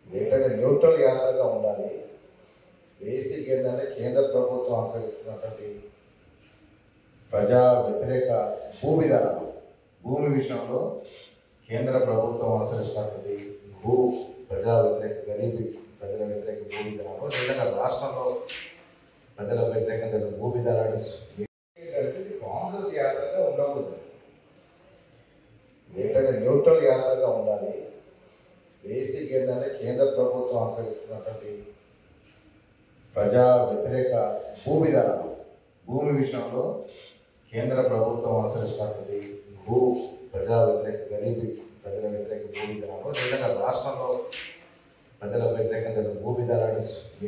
ఏంటంటే న్యూట్రల్ యాత్రగా ఉండాలి బేసిక్ ఏంటంటే కేంద్ర ప్రభుత్వం అనుసరిస్తున్నటువంటి ప్రజా వ్యతిరేక భూ విధానాలు భూమి విషయంలో కేంద్ర ప్రభుత్వం అనుసరిస్తున్నటువంటి భూ ప్రజా వ్యతిరేక గరీబీ ప్రజల వ్యతిరేక భూ విధానాలు నిజంగా రాష్ట్రంలో ప్రజల వ్యతిరేకంగా జరిగిన భూ విధానాలు ఇది కాంగ్రెస్ యాత్రగా ఉండకూడదు ఏంటంటే న్యూట్రల్ యాత్రగా ఉండాలి బేసిక్ ఏంటంటే కేంద్ర ప్రభుత్వం అనుసరిస్తున్నటువంటి ప్రజా వ్యతిరేక భూ విధానాలు భూమి విషయంలో కేంద్ర ప్రభుత్వం అనుసరిస్తున్నటువంటి భూ ప్రజా వ్యతిరేక గరీబీ ప్రజల వ్యతిరేక భూ విధానాలు నిజంగా రాష్ట్రంలో ప్రజల వ్యతిరేకంగా జరిగిన భూ విధానాలు